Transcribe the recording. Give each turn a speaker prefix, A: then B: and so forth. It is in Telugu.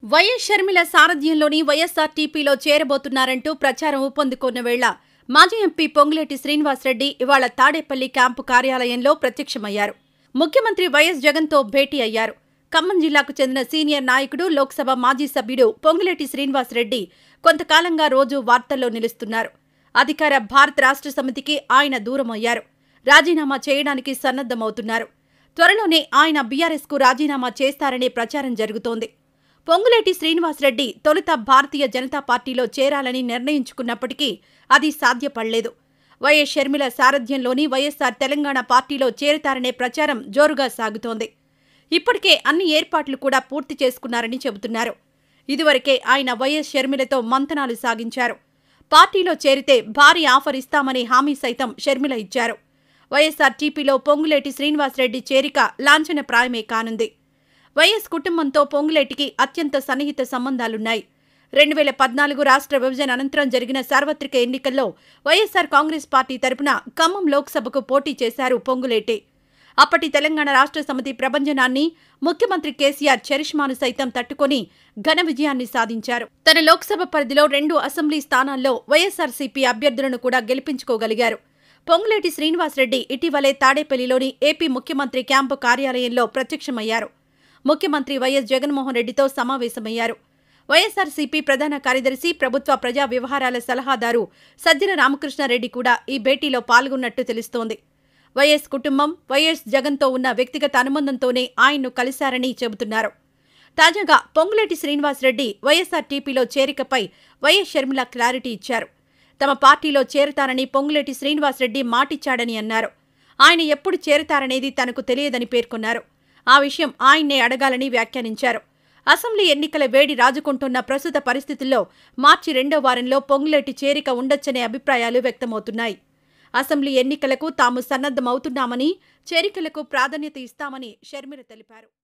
A: వైఎస్ షర్మిల సారథ్యంలోని వైఎస్ఆర్టీపీలో చేరబోతున్నారంటూ ప్రచారం ఊపందుకున్న వేళ మాజీ ఎంపీ పొంగులేటి శ్రీనివాసరెడ్డి ఇవాళ తాడేపల్లి క్యాంపు కార్యాలయంలో ప్రత్యక్షమయ్యారు ముఖ్యమంత్రి వైఎస్ జగన్తో భేటీ అయ్యారు ఖమ్మం జిల్లాకు చెందిన సీనియర్ నాయకుడు లోక్సభ మాజీ సభ్యుడు పొంగులేటి శ్రీనివాసరెడ్డి కొంతకాలంగా రోజు వార్తల్లో నిలుస్తున్నారు అధికార భారత రాష్ట్ర సమితికి ఆయన దూరమయ్యారు రాజీనామా చేయడానికి సన్నద్దమవుతున్నారు త్వరలోనే ఆయన బీఆర్ఎస్కు రాజీనామా చేస్తారనే ప్రచారం జరుగుతోంది పొంగులేటి శ్రీనివాసరెడ్డి తొలుత భారతీయ జనతా పార్టీలో చేరాలని నిర్ణయించుకున్నప్పటికీ అది సాధ్యపడలేదు వైఎస్ షర్మిల సారథ్యంలోని వైఎస్సార్ తెలంగాణ పార్టీలో చేరతారనే ప్రచారం జోరుగా సాగుతోంది ఇప్పటికే అన్ని ఏర్పాట్లు కూడా పూర్తి చేసుకున్నారని చెబుతున్నారు ఇదివరకే ఆయన వైఎస్ షర్మిలతో మంతనాలు సాగించారు పార్టీలో చేరితే భారీ ఆఫర్ ఇస్తామనే హామీ సైతం షర్మిల ఇచ్చారు వైఎస్సార్ టీపీలో పొంగులేటి శ్రీనివాసరెడ్డి చేరిక లాంఛనప్రాయమే కానుంది వైఎస్ కుటుంబంతో పొంగులేటికి అత్యంత సన్నిహిత సంబంధాలున్నాయి రెండు వేల పద్నాలుగు రాష్ట్ర విభజన అనంతరం జరిగిన సార్వత్రిక ఎన్నికల్లో వైఎస్సార్ కాంగ్రెస్ పార్టీ తరపున ఖమ్మం లోక్సభకు పోటీ చేశారు పొంగులేటి అప్పటి తెలంగాణ రాష్ట్ర సమితి ప్రభంజనాన్ని ముఖ్యమంత్రి కేసీఆర్ చరిష్మాను సైతం తట్టుకొని ఘన విజయాన్ని సాధించారు తన లోక్సభ పరిధిలో రెండు అసెంబ్లీ స్థానాల్లో వైఎస్సార్సీపీ అభ్యర్థులను కూడా గెలిపించుకోగలిగారు పొంగులేటి శ్రీనివాసరెడ్డి ఇటీవలే తాడేపల్లిలోని ఏపీ ముఖ్యమంత్రి క్యాంపు కార్యాలయంలో ప్రత్యక్షమయ్యారు ముఖ్యమంత్రి వైఎస్ జగన్మోహన్ రెడ్డితో సమావేశమయ్యారు వైఎస్సార్సీపీ ప్రధాన కార్యదర్శి ప్రభుత్వ ప్రజా వ్యవహారాల సలహాదారు సజ్జల రామకృష్ణారెడ్డి కూడా ఈ భేటీలో పాల్గొన్నట్టు తెలుస్తోంది వైఎస్ కుటుంబం వైఎస్ జగన్తో ఉన్న వ్యక్తిగత అనుబంధంతోనే ఆయన్ను కలిశారని చెబుతున్నారు తాజాగా పొంగులేటి శ్రీనివాసరెడ్డి వైఎస్సార్టీపీలో చేరికపై వైఎస్ షర్మిల క్లారిటీ ఇచ్చారు తమ పార్టీలో చేరతారని పొంగులేటి శ్రీనివాసరెడ్డి మాటిచ్చాడని అన్నారు ఆయన ఎప్పుడు చేరతారనేది తనకు తెలియదని పేర్కొన్నారు ఆ విషయం ఆయన్నే అడగాలని వ్యాఖ్యానించారు అసెంబ్లీ ఎన్నికల వేడి రాజుకుంటున్న ప్రస్తుత పరిస్థితుల్లో మార్చి రెండో వారంలో పొంగులేటి చేరిక ఉండొచ్చనే అభిప్రాయాలు వ్యక్తమవుతున్నాయి అసెంబ్లీ ఎన్నికలకు తాము సన్నద్దమవుతున్నామని చేరికలకు ప్రాధాన్యత ఇస్తామని షర్మిల తెలిపారు